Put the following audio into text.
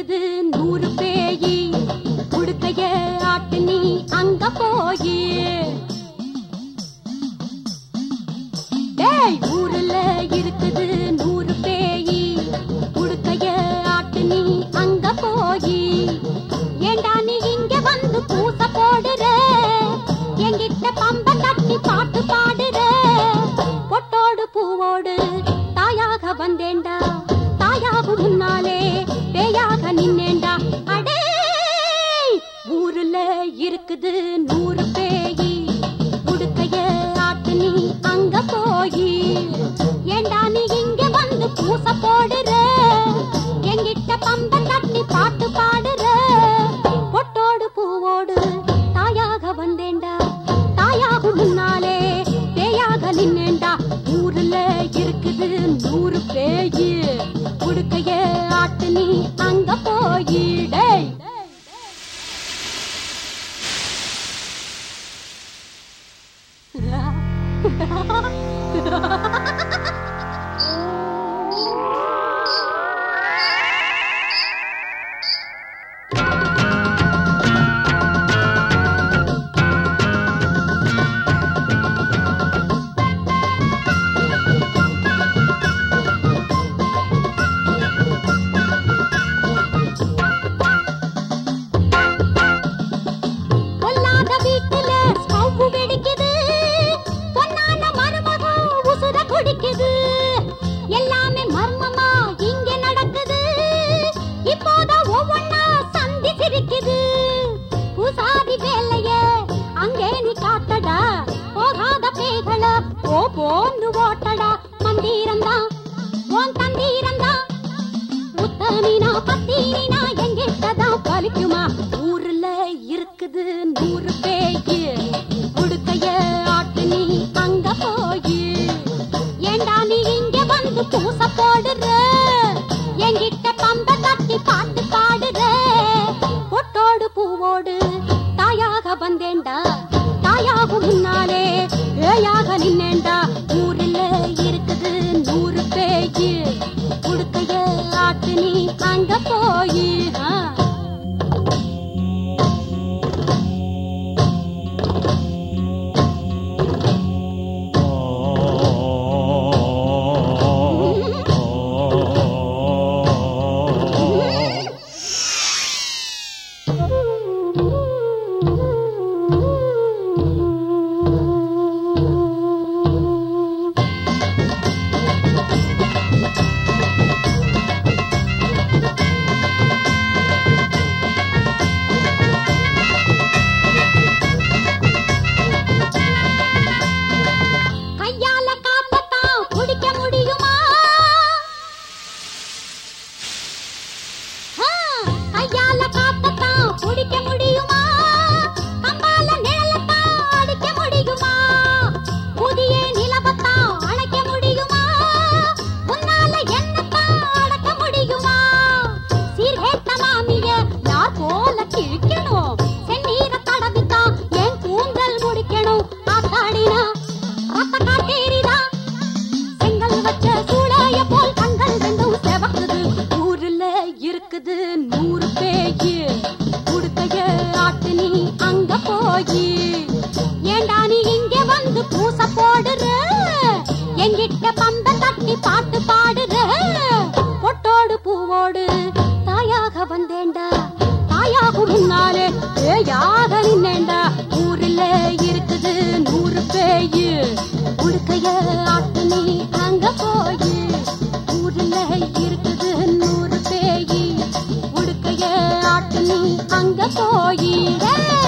இருக்குது நூறு பேயி உடுக்கைய ஆட்டு நீ அங்க போயி டேய் ஊருல இருக்குது நூறு பேயி உடுக்கைய ஆட்டு நீ அங்க போயி ஏண்டா நீ இங்க வந்து பூச போடுற என்கிட்ட பம்ப தட்டி பாட்டு பாடுற பொட்டோடு பூவோடு தாயாக வந்தேன்டா தாயாகும் முன்னாலே பேயாக நின்னேன்டா அடே ஊருல இருக்குது நூறு பேயி உடுக்கைய ஆட்டு நீ அங்க போயி ஏண்டா நீ இங்க வந்து பூச போடுற என்கிட்ட பம்ப தட்டி பாட்டு பாடுற பொட்டோடு பூவோடு தாயாக வந்தேன்டா தாயாகும் முன்னாலே பேயாக நின்னேன்டா ஊருல இருக்குது நூறு பேயி உடுக்கைய ஆட்டு நீ அங்க போயி டேய் பொல்லாத வீட்டுல ஸ்டவ் வெடிக்குது பொன்னான மருமகம் உசுர குடிக்குது எல்லாமே மர்மமா இங்க நடக்குது இப்போதான் ஒவ்வொன்னா சந்தி சிரிக்குது பூசாதி வேலைய அங்கே நீ காட்டடா போகாத பேய்கள போ போன்னு ஓட்டடா மந்திரம்தான் உன் தந்தீரம்தான் உத்தமினா பத்தீனா எங்கிட்டதான் பலிக்குமா ஊர்ல இருக்குது நூறு பேயி உடுக்கைய ஆட்டு நீ அங்க போயி ஏண்டா நீ இங்க வந்து பூச போடுற என்கிட்ட பம்ப தட்டி பாட்டு பாடுற பொட்டோடு பூவோடு தாயாக வந்தேன்டா தாயாகும் முன்னாலே ஏயாக நின்னேன்டா ஊர்ல இருக்குது நூறு பேயி உடுக்கைய ஆட்டு நீ அங்க போயி ஆ. கையால காப்பத்தான் குடிக்க முடியுமா ஆ, கையால காப்பத்தான் குடிக்க முடியுமா கம்பால நிழலத்தான் அடிக்க முடியுமா புதிய நிலவத்தான் அணைக்க முடியுமா உன்னால என்னத்தான் அடக்க முடியுமா சீர்கேட்ட மாமிய யார் போல கிழிக்கணும் செந்நீர தடவித்தான் என் கூந்தல் முடிக்கணும் ஆத்தாடினா ரத்த காட்டேரிதா செங்கல் வச்ச சூளைய போல் கண்கள் ரெண்டும் செவக்குது ஊருல இருக்குது நூறு பேயி உடுக்கைய ஆட்டு நீ அங்க போயி ஏண்டா நீ இங்க வந்து பூச போடுற என்கிட்ட பந்த தட்டி பாட்டு பாடுற பொட்டோடு பூவோடு தாயாக வந்தேன்டா தாயாகும் முன்னாலே பேயாக நின்னேன்டா ஊரில் இருக்குது நூறு பேயு உடுக்கைய ஆட்டு நீ அங்க போய் ஊரில் இருக்குது நூறு பேயி உடுக்கைய ஆட்டு நீ அங்க போய்